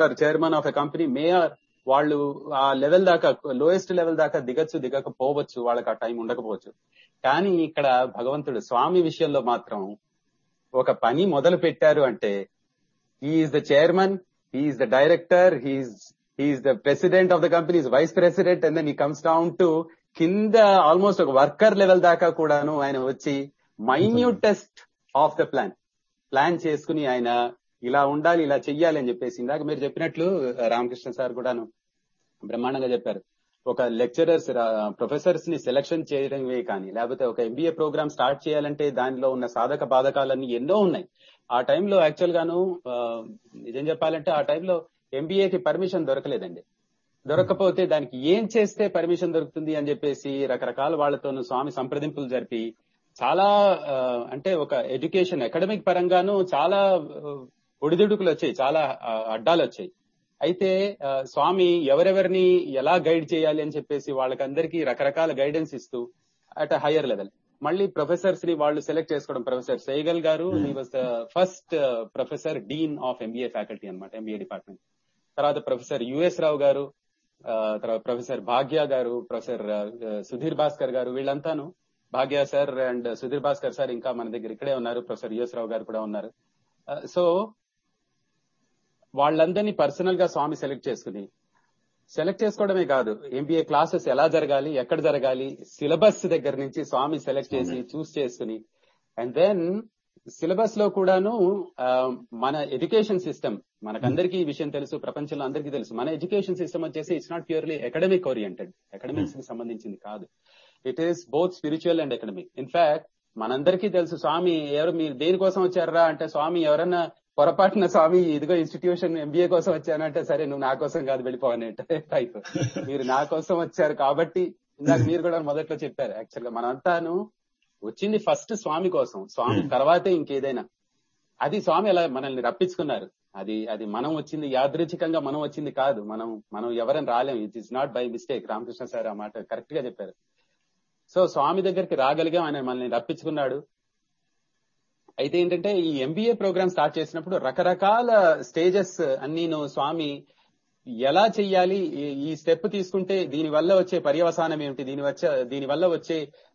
director chairman of a company mayor వాళ్ళు ఆ level దాకా లోయెస్ట్ లెవెల్ దాకా దిగచ్చు దిగకపోవచ్చు వాళ్ళకి ఆ టైం ఉండకపోవచ్చు కానీ ఇక్కడ భగవంతుడు స్వామి విషయంలో మాత్రం ఒక పని మొదలు పెట్టారు అంటే is the chairman is the director he's he's the president of the company vice president and then he comes down to కింద ఆల్మోస్ట్ ఒక వర్కర్ లెవెల్ దాకా కూడాను ఆయన వచ్చి minutest of the plan plan చేసుకుని ఆయన ఇలా ఉండాలి ఇలా చెయ్యాలి అని చెప్పేసి ఇందాక మీరు చెప్పినట్లు రామకృష్ణ సార్ కూడాను బ్రహ్మాండంగా చెప్పారు ఒక లెక్చరర్స్ ప్రొఫెసర్స్ ని సెలక్షన్ చేయడమే కానీ లేకపోతే ఒక ఎంబీఏ ప్రోగ్రామ్ స్టార్ట్ చేయాలంటే దానిలో ఉన్న సాధక బాధకాలన్నీ ఎన్నో ఉన్నాయి ఆ టైంలో యాక్చువల్ గాను ఆ, నిజం చెప్పాలంటే ఆ టైంలో ఎంబీఏకి పర్మిషన్ దొరకలేదండి దొరకకపోతే దానికి ఏం చేస్తే పర్మిషన్ దొరుకుతుంది అని చెప్పేసి రకరకాల వాళ్ళతోనూ స్వామి సంప్రదింపులు జరిపి చాలా ఆ, అంటే ఒక ఎడ్యుకేషన్ అకాడమిక్ పరంగాను చాలా ఆ, ఒడిదుడుకులు వచ్చాయి చాలా ఆ, అడ్డాలు వచ్చాయి అయితే ఆ, స్వామి ఎవరెవరిని ఎలా గైడ్ చేయాలి అని చెప్పేసి వాళ్ళకందరికీ రకరకాల గైడెన్స్ ఇస్తూ అట్ హైయర్ లెవెల్ మళ్ళీ ప్రొఫెసర్స్ ని వాళ్ళు సెలెక్ట్ చేసుకోవడం professor Saigal garu he was the first professor dean of MBA faculty అనమాట ఎంబీఏ డిపార్ట్మెంట్ తర్వాత ప్రొఫెసర్ యుఎస్ రావు గారు ఆ, తర్వాత ప్రొఫెసర్ భాగ్య గారు ప్రొఫెసర్ ఆ, సుధీర్ భాస్కర్ గారు వీళ్ళంతాను Bhagya sir and Sudheer Bhaskar sir ఇంకా మన దగ్గర ఇక్కడే ఉన్నారు ప్రొఫెసర్ యుఎస్ రావు గారు కూడా ఉన్నారు సో వాళ్ళందరినీ పర్సనల్ గా స్వామి సెలెక్ట్ చేసుకుని సెలెక్ట్ చేసుకోవడమే కాదు ఎంబీఏ క్లాసెస్ ఎలా జరగాలి ఎక్కడ జరగాలి సిలబస్ దగ్గర నుంచి స్వామి సెలెక్ట్ చేసి చూస్ చేసుకుని అండ్ దెన్ సిలబస్ లో కూడాను ఆ, మన ఎడ్యుకేషన్ సిస్టమ్ మనకందరికీ ఈ విషయం తెలుసు ప్రపంచంలో అందరికీ తెలుసు మన ఎడ్యుకేషన్ సిస్టమ్ వచ్చేసి it's not purely academic oriented academics కి సంబంధించింది కాదు it is both spiritual and academic in fact మనందరికీ తెలుసు స్వామి ఎవరు మీరు దేనికోసం వచ్చారా అంటే స్వామి ఎవరన్నా పొరపాటున స్వామి ఇదిగో ఇన్స్టిట్యూషన్ ఎంబీఏ కోసం వచ్చానంటే సరే నువ్వు నా కోసం కాదు వెళ్ళిపోవని టైప్ మీరు నా కోసం వచ్చారు కాబట్టి ఇందాక మీరు కూడా మొదట్లో చెప్పారు యాక్చువల్ గా మనంతాను వచ్చింది ఫస్ట్ స్వామి కోసం స్వామి తర్వాతే ఇంకేదైనా అది స్వామి అలా మనల్ని రప్పించుకున్నారు అది అది మనం వచ్చింది యాదృచ్ఛికంగా మనం వచ్చింది కాదు మనం మనం ఎవరైనా రాలేం it is not by mistake Ramakrishna sir ఆ మాట కరెక్ట్ గా చెప్పారు సో స్వామి దగ్గరికి రాగలిగాం ఆయన మనల్ని రప్పించుకున్నాడు అయితే ఏంటంటే ఈ ఎంబీఏ ప్రోగ్రామ్ స్టార్ట్ చేసినప్పుడు రకరకాల స్టేజెస్ అన్నీను స్వామి ఎలా చెయ్యాలి ఈ- ఈ స్టెప్ తీసుకుంటే దీని వల్ల వచ్చే పర్యవసానం ఏమిటి దీని వచ్చే దీని వల్ల వచ్చే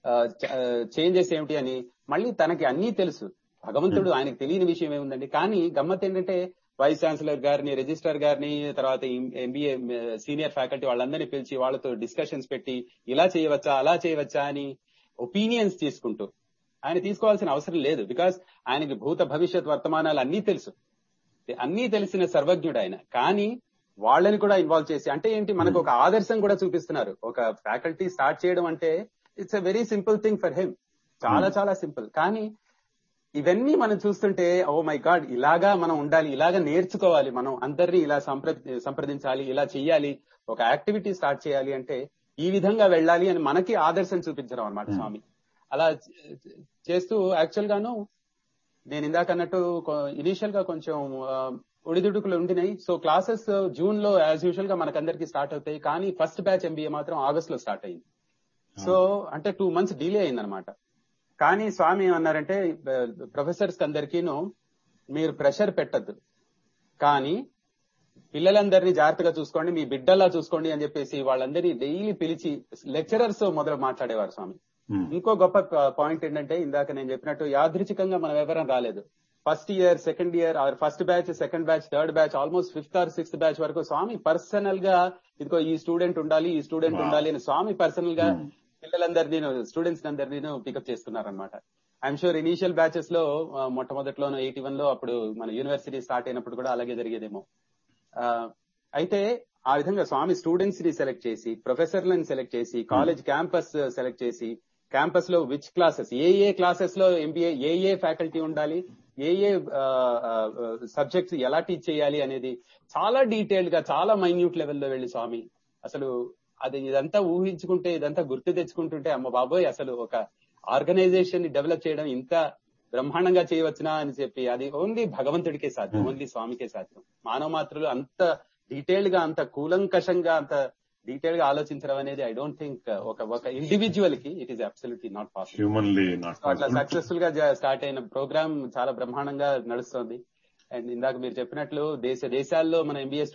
చేంజెస్ ఏమిటి అని మళ్ళీ తనకి అన్నీ తెలుసు భగవంతుడు ఆయనకు తెలియని విషయం ఏముందండి కానీ గమ్మత్ ఏంటంటే వైస్ ఛాన్సలర్ గారిని రిజిస్ట్రార్ గారిని తర్వాత ఎంబీఏ సీనియర్ ఫ్యాకల్టీ వాళ్ళందరినీ పిలిచి వాళ్ళతో డిస్కషన్స్ పెట్టి ఇలా చేయవచ్చా అలా చేయవచ్చా అని ఒపీనియన్స్ తీసుకుంటూ ఆయన తీసుకోవాల్సిన అవసరం లేదు బికాస్ ఆయనకి భూత భవిష్యత్ వర్తమానాలు అన్నీ తెలుసు అన్నీ తెలిసిన సర్వజ్ఞుడు ఆయన కానీ వాళ్ళని కూడా ఇన్వాల్వ్ చేసి అంటే ఏంటి మనకు ఒక ఆదర్శం కూడా చూపిస్తున్నారు ఒక ఫ్యాకల్టీ స్టార్ట్ చేయడం అంటే it's a very simple thing for him చాలా చాలా సింపుల్ కానీ ఇవన్నీ మనం చూస్తుంటే ఓ మై గాడ్ ఇలాగా మనం ఉండాలి ఇలాగా నేర్చుకోవాలి మనం అందరినీ ఇలా సంప్ర సంప్రదించాలి ఇలా చెయ్యాలి ఒక యాక్టివిటీ స్టార్ట్ చేయాలి అంటే ఈ విధంగా వెళ్ళాలి అని మనకి ఆదర్శం చూపించడం అనమాట స్వామి అలా చే- చేస్తూ యాక్చువల్ గాను నేను ఇందాక అన్నట్టు ఇనీషియల్ గా కొంచెం ఆ, ఒడిదుడుకులు ఉండినాయి సో క్లాసెస్ జూన్ లో యాజ్ యూజువల్ గా మనకందరికి స్టార్ట్ అవుతాయి కానీ ఫస్ట్ బ్యాచ్ ఎంబీఏ మాత్రం ఆగస్ట్ లో స్టార్ట్ అయింది సో అంటే టూ మంత్స్ డిలే అయిందనమాట కానీ స్వామి ఏమన్నారంటే ప్రొఫెసర్స్ అందరికీను మీరు ప్రెషర్ పెట్టద్దు కానీ పిల్లలందరినీ జాగ్రత్తగా చూసుకోండి మీ బిడ్డల్లా చూసుకోండి అని చెప్పేసి వాళ్ళందరినీ డైలీ పిలిచి లెక్చరర్స్ మొదలు మాట్లాడేవారు స్వామి ఇంకో గొప్ప పాయింట్ ఏంటంటే ఇందాక నేను చెప్పినట్టు యాదృచ్ఛికంగా మనం ఎవరం రాలేదు first year second year or first batch second batch third batch almost fifth or sixth batch వరకు స్వామి పర్సనల్ గా ఇదిగో ఈ స్టూడెంట్ ఉండాలి ఈ స్టూడెంట్ ఉండాలి అని స్వామి పర్సనల్ గా పిల్లలందరినీ స్టూడెంట్స్ అందరినీ పికప్ చేసుకున్నారనమాట ఐఎమ్ షూర్ ఇనీషియల్ బ్యాచెస్ లో ఆ, మొట్టమొదట్లోనూ ఎయిటీ వన్ లో అప్పుడు మన యూనివర్సిటీ స్టార్ట్ అయినప్పుడు కూడా అలాగే జరిగేదేమో ఆ, అయితే ఆ విధంగా స్వామి స్టూడెంట్స్ ని సెలెక్ట్ చేసి ప్రొఫెసర్లను సెలెక్ట్ చేసి కాలేజ్ క్యాంపస్ సెలెక్ట్ చేసి క్యాంపస్ లో విచ్ క్లాసెస్ ఏ ఏ క్లాసెస్ లో ఎంబీఏ ఏ ఏ ఫ్యాకల్టీ ఉండాలి ఏ ఏ సబ్జెక్ట్స్ ఎలా టీచ్ చేయాలి అనేది చాలా డీటెయిల్డ్ గా చాలా మైన్యూట్ లెవెల్లో వెళ్ళి స్వామి అసలు అది ఇదంతా ఊహించుకుంటే ఇదంతా గుర్తు తెచ్చుకుంటుంటే అమ్మ బాబోయ్ అసలు ఒక ఆర్గనైజేషన్ ని డెవలప్ చేయడం ఇంత బ్రహ్మాండంగా చేయవచ్చునా అని చెప్పి అది ఓన్లీ భగవంతుడికే సాధ్యం ఓన్లీ స్వామికే సాధ్యం మానవ మాత్రులు అంత డీటెయిల్డ్ గా అంత కూలంకషంగా అంత డీటెయిల్ గా ఆలోచించడం అనేది ఐ డోంట్ థింక్ ఒక ఒక ఇండివిజువల్ కి it is absolutely not possible humanly not అట్లా సక్సెస్ఫుల్ గా స్టార్ట్ అయిన ప్రోగ్రామ్ చాలా బ్రహ్మాండంగా నడుస్తోంది అండ్ ఇందాక మీరు చెప్పినట్లు దేశ దేశాల్లో మన ఎంబీఏ